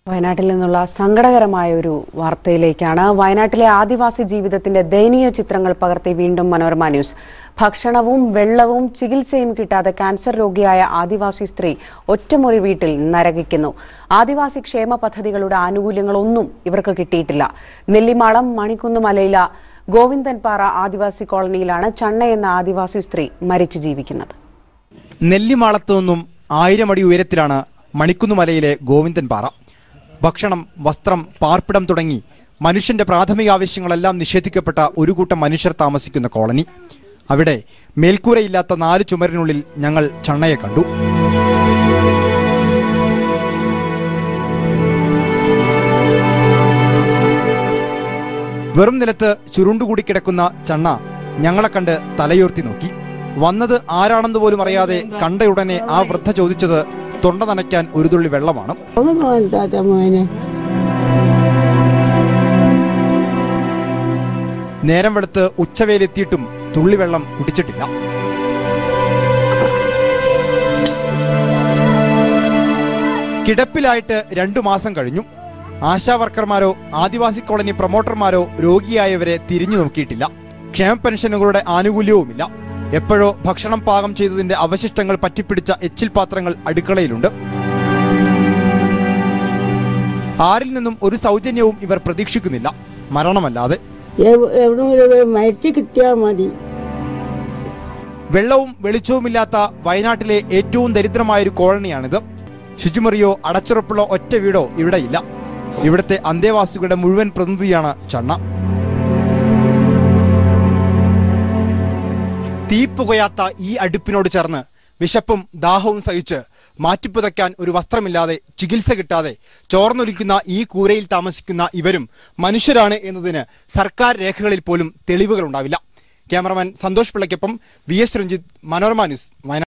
വയനാട്ടിൽ നിന്നുള്ള സങ്കടകരമായ ഒരു വാർത്തയിലേക്കാണ് വയനാട്ടിലെ ആദിവാസി ജീവിതത്തിന്റെ ദയനീയ ചിത്രങ്ങൾ പകർത്തി വീണ്ടും മനോരമ ന്യൂസ് ഭക്ഷണവും വെള്ളവും ചികിത്സയും കിട്ടാതെ ക്യാൻസർ രോഗിയായ ആദിവാസി സ്ത്രീ ഒറ്റമുറി വീട്ടിൽ നരകിക്കുന്നു ആദിവാസി ക്ഷേമ പദ്ധതികളുടെ ആനുകൂല്യങ്ങളൊന്നും ഇവർക്ക് കിട്ടിയിട്ടില്ല നെല്ലിമാളം മണിക്കുന്ന് മലയില ഗോവിന്ദൻപാറ ആദിവാസി കോളനിയിലാണ് ചണ്ണ എന്ന ആദിവാസി സ്ത്രീ മരിച്ചു ജീവിക്കുന്നത് നെല്ലിമാളത്തു നിന്നും ആയിരം അടി ഉയരത്തിലാണ് മണിക്കുന്നുമലയിലെ ഗോവിന്ദൻ പാറ ഭക്ഷണം വസ്ത്രം പാർപ്പിടം തുടങ്ങി മനുഷ്യന്റെ പ്രാഥമിക ആവശ്യങ്ങളെല്ലാം നിഷേധിക്കപ്പെട്ട ഒരു കൂട്ടം മനുഷ്യർ താമസിക്കുന്ന കോളനി അവിടെ മേൽക്കൂരയില്ലാത്ത നാല് ചുമരിനുള്ളിൽ ഞങ്ങൾ ചണ്ണയെ കണ്ടു വെറും നിലത്ത് ചുരുണ്ടുകൂടി കിടക്കുന്ന ചണ്ണ ഞങ്ങളെ കണ്ട് തലയുയർത്തി നോക്കി വന്നത് ആരാണെന്ന് പോലും അറിയാതെ കണ്ടയുടനെ ആ വൃദ്ധ ചോദിച്ചത് തൊണ്ട നനയ്ക്കാൻ ഒരു തുള്ളി വെള്ളമാണ് മോൻ താത്ത മോനെ നേരം വെളുത്ത് ഉച്ചവേലെത്തിയിട്ടും തുള്ളിവെള്ളം കുടിച്ചിട്ടില്ല കിടപ്പിലായിട്ട് രണ്ടു മാസം കഴിഞ്ഞു ആശാ വർക്കർമാരോ ആദിവാസി കോളനി പ്രൊമോട്ടർമാരോ രോഗിയായവരെ തിരിഞ്ഞു നോക്കിയിട്ടില്ല ക്ഷേമ പെൻഷനുകളുടെ ആനുകൂല്യവുമില്ല എപ്പോഴോ ഭക്ഷണം പാകം ചെയ്തതിന്റെ അവശിഷ്ടങ്ങൾ പറ്റിപ്പിടിച്ച എച്ചിൽ പാത്രങ്ങൾ അടുക്കളയിലുണ്ട് ആരിൽ നിന്നും ഒരു സൗജന്യവും ഇവർ പ്രതീക്ഷിക്കുന്നില്ല മരണമല്ലാതെ എവിടെങ്കിലും മരിച്ചു കിട്ടിയാൽ മതി വെള്ളവും വെളിച്ചവുമില്ലാത്ത വയനാട്ടിലെ ഏറ്റവും ദരിദ്രമായ ഒരു കോളനിയാണിത് ശുചിമുറിയോ അടച്ചുറപ്പുള്ള ഒറ്റ വീടോ ഇവിടെയില്ല ഇവിടുത്തെ അന്തേവാസികളുടെ മുഴുവൻ പ്രതിനിധിയാണ് ചണ്ണ തീപ്പുകയാത്ത ഈ അടുപ്പിനോട് ചേർന്ന് വിശപ്പും ദാഹവും സഹിച്ച് മാറ്റിപ്പുതയ്ക്കാൻ ഒരു വസ്ത്രമില്ലാതെ ചികിത്സ കിട്ടാതെ ചോർന്നൊലിക്കുന്ന ഈ കൂരയിൽ താമസിക്കുന്ന ഇവരും മനുഷ്യരാണ് എന്നതിന് സർക്കാർ രേഖകളിൽ പോലും തെളിവുകൾ ഉണ്ടാവില്ല ക്യാമറമാൻ സന്തോഷ് പിള്ളയ്ക്കൊപ്പം V S Ranjith Manorama news Wayanad